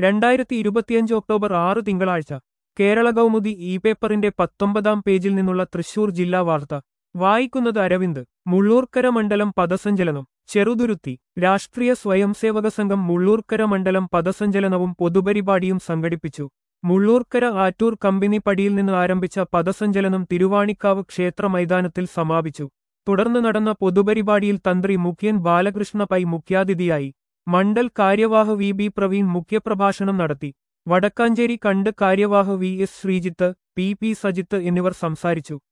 രണ്ടായിരത്തി ഇരുപത്തിയഞ്ച് ഒക്ടോബർ ആറ് തിങ്കളാഴ്ച കേരള കൗമുദി ഇ പേപ്പറിന്റെ പത്തൊമ്പതാം പേജിൽ നിന്നുള്ള തൃശൂർ ജില്ലാ വാർത്ത വായിക്കുന്നത് അരവിന്ദ് മുള്ളൂർക്കര മണ്ഡലം പദസഞ്ചലനം ചെറുതുരുത്തി രാഷ്ട്രീയ സ്വയംസേവക സംഘം മുള്ളൂർക്കര മണ്ഡലം പദസഞ്ചലനവും പൊതുപരിപാടിയും സംഘടിപ്പിച്ചു മുള്ളൂർക്കര ആറ്റൂർ കമ്പനി പടിയിൽ നിന്ന് ആരംഭിച്ച പദസഞ്ചലനം തിരുവാണിക്കാവ് ക്ഷേത്ര മൈതാനത്തിൽ സമാപിച്ചു തുടർന്ന് നടന്ന പൊതുപരിപാടിയിൽ തന്ത്രി മുഖ്യൻ ബാലകൃഷ്ണ പൈ മുഖ്യാതിഥിയായി മണ്ഡൽ കാര്യവാഹ് വി ബി പ്രവീൺ മുഖ്യപ്രഭാഷണം നടത്തി Vadakkanchery khand karyavah V S Sreejith P P Sajith എന്നിവർ സംസാരിച്ചു